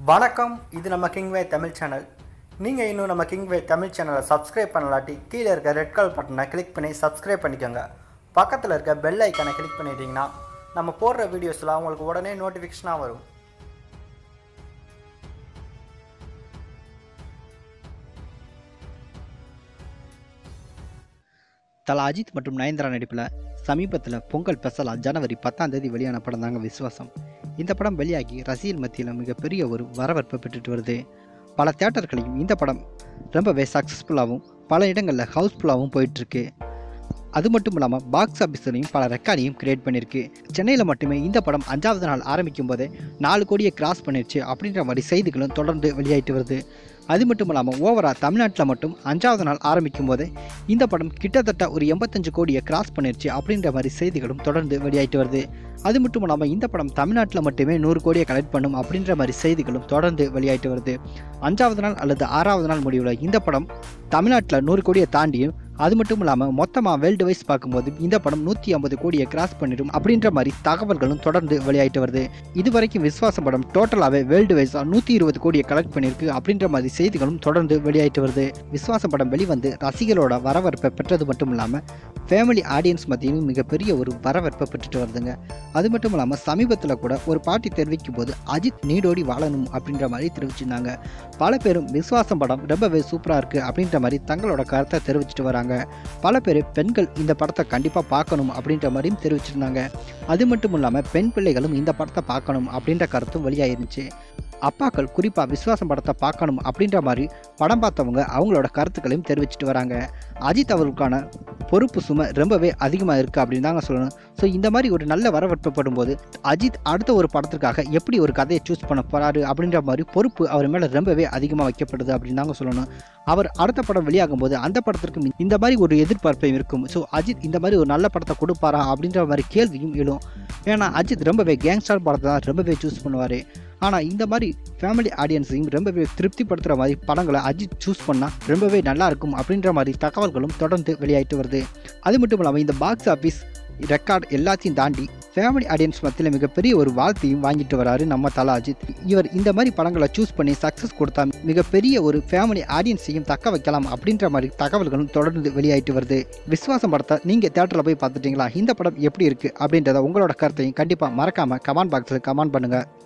வணக்கம் இது நம்ம கிங்வே தமிழ் சேனல் நீங்கள் இன்னும் நம்ம கிங்வே தமிழ் சேனலை சப்ஸ்கிரைப் பண்ணலாட்டி கீழே இருக்க ரெட் கலர் பட்டனை கிளிக் பண்ணி சப்ஸ்கிரைப் பண்ணிக்கோங்க பக்கத்தில் இருக்க பெல் ஐக்கானை கிளிக் பண்ணிட்டீங்கன்னா நம்ம போடுற வீடியோஸ்லாம் உங்களுக்கு உடனே நோட்டிஃபிகேஷனாக வரும் தலா அஜித் மற்றும் நயன்தாரா நடிப்பில் சமீபத்தில் பொங்கல் ஸ்பெஷலாக ஜனவரி பத்தாம் தேதி வெளியான படம் தாங்க விஸ்வாசம் இந்த படம் வெளியாகி ரசிகர் மத்தியில் மிகப்பெரிய ஒரு வரவேற்பை பெற்றுட்டு வருது பல தேட்டர்களையும் இந்த படம் ரொம்பவே சக்ஸஸ்ஃபுல்லாகவும் பல இடங்களில் ஹவுஸ்ஃபுல்லாகவும் போயிட்டுருக்கு அது மட்டும் இல்லாமல் பாக்ஸ் ஆஃபீஸ்லையும் பல ரெக்கார்டையும் கிரியேட் பண்ணியிருக்கு சென்னையில் மட்டுமே இந்த படம் அஞ்சாவது நாள் ஆரம்பிக்கும் போதே நாலு கோடியை கிராஸ் பண்ணிருச்சு அப்படின்ற மாதிரி செய்திகளும் தொடர்ந்து வெளியாயிட்டு வருது அது மட்டும் இல்லாமல் ஓவராக தமிழ்நாட்டில் மட்டும் அஞ்சாவது நாள் ஆரம்பிக்கும் போதே இந்த படம் கிட்டத்தட்ட ஒரு எண்பத்தஞ்சு கோடியை கிராஸ் பண்ணிருச்சு அப்படின்ற மாதிரி செய்திகளும் தொடர்ந்து வெளியாயிட்டு வருது அது மட்டும் இல்லாமல் இந்த படம் தமிழ்நாட்டில் மட்டுமே நூறு கோடியை கலெக்ட் பண்ணும் அப்படின்ற மாதிரி செய்திகளும் தொடர்ந்து வெளியாயிட்டு வருது அஞ்சாவது நாள் அல்லது ஆறாவது நாள் முடிவில் இந்த படம் தமிழ்நாட்டில் நூறு கோடியை தாண்டியும் அது மட்டும் இல்லாமல் மொத்தமாக வேர்ல்டு வைஸ் பார்க்கும்போது இந்த படம் நூற்றி ஐம்பது கோடியை கிராஸ் பண்ணிடும் அப்படின்ற மாதிரி தகவல்களும் தொடர்ந்து வெளியாயிட்டு வருது இது வரைக்கும் விஸ்வாசம் படம் டோட்டலாகவே வேர்ல்டு வைஸாக நூற்றி இருபது கோடியை கலெக்ட் பண்ணியிருக்கு அப்படின்ற மாதிரி செய்திகளும் தொடர்ந்து வெளியாயிட்டு வருது விஸ்வாசம் படம் வெளிவந்து ரசிகர்களோட வரவேற்பை பெற்றது மட்டும் இல்லாமல் ஃபேமிலி ஆடியன்ஸ் மத்தியிலும் மிகப்பெரிய ஒரு வரவேற்பை பெற்றுட்டு வருதுங்க அது மட்டும் இல்லாமல் சமீபத்தில் கூட ஒரு பாட்டி தெரிவிக்கும் போது அஜித் நீடோடி வாழணும் அப்படின்ற மாதிரி தெரிவிச்சிருந்தாங்க பல பேரும் விஸ்வாசம் படம் ரொம்பவே சூப்பராக இருக்குது அப்படின்ற மாதிரி தங்களோட கருத்தை தெரிவிச்சிட்டு வராங்க பல பேர் பெண்கள் இந்த படத்தை கண்டிப்பாக பார்க்கணும் அப்படின்ற மாதிரியும் தெரிவிச்சிருந்தாங்க அது மட்டும் இல்லாமல் பெண் பிள்ளைகளும் இந்த படத்தை பார்க்கணும் அப்படின்ற கருத்தும் வெளியாயிருந்துச்சு அப்பாக்கள் குறிப்பாக விஸ்வாசம் படத்தை பார்க்கணும் அப்படின்ற மாதிரி படம் பார்த்தவங்க அவங்களோட கருத்துக்களையும் தெரிவிச்சிட்டு வராங்க அஜித் அவர்களுக்கான பொறுப்பு சுமை ரொம்பவே அதிகமாக இருக்குது அப்படின்னு தாங்க சொல்லணும் ஸோ இந்த மாதிரி ஒரு நல்ல வரவேற்பப்படும் போது அஜித் அடுத்த ஒரு படத்திற்காக எப்படி ஒரு கதையை சூஸ் பண்ண போகிறாரு அப்படின்ற மாதிரி பொறுப்பு அவர் மேலே ரொம்பவே அதிகமாக வைக்கப்படுது அப்படின்னு தாங்க சொல்லணும் அவர் அடுத்த படம் வெளியாகும் போது அந்த படத்திற்கு இந்த மாதிரி ஒரு எதிர்பார்ப்பையும் இருக்கும் ஸோ அஜித் இந்த மாதிரி ஒரு நல்ல படத்தை கொடுப்பாரா அப்படின்ற மாதிரி கேள்வியும் எழும் ஏன்னா அஜித் ரொம்பவே கேங்ஸ்டர் படத்தை தான் ரொம்பவே சூஸ் பண்ணுவார் ஆனால் இந்த மாதிரி ஃபேமிலி ஆடியன்ஸையும் ரொம்பவே திருப்திப்படுத்துகிற மாதிரி படங்களை அஜித் சூஸ் பண்ணால் ரொம்பவே நல்லா இருக்கும் அப்படின்ற மாதிரி தகவல்களும் தொடர்ந்து வெளியாயிட்டு வருது அது மட்டும் இல்லாமல் இந்த பாக்ஸ் ஆஃபீஸ் ரெக்கார்ட் எல்லாத்தையும் தாண்டி ஃபேமிலி ஆடியன்ஸ் மத்தியில் மிகப்பெரிய ஒரு வாழ்த்தையும் வாங்கிட்டு வராரு நம்ம தலா அஜித் இவர் இந்த மாதிரி படங்களை சூஸ் பண்ணி சக்ஸஸ் கொடுத்தா மிகப்பெரிய ஒரு ஃபேமிலி ஆடியன்ஸையும் தக்க வைக்கலாம் அப்படின்ற மாதிரி தகவல்களும் தொடர்ந்து வெளியாயிட்டு வருது விஸ்வாசம் படத்தை நீங்கள் தேட்டரில் போய் பார்த்துட்டீங்களா இந்த படம் எப்படி இருக்குது அப்படின்றத உங்களோட கருத்தையும் கண்டிப்பாக மறக்காமல் கமெண்ட் பாக்ஸில் கமெண்ட் பண்ணுங்கள்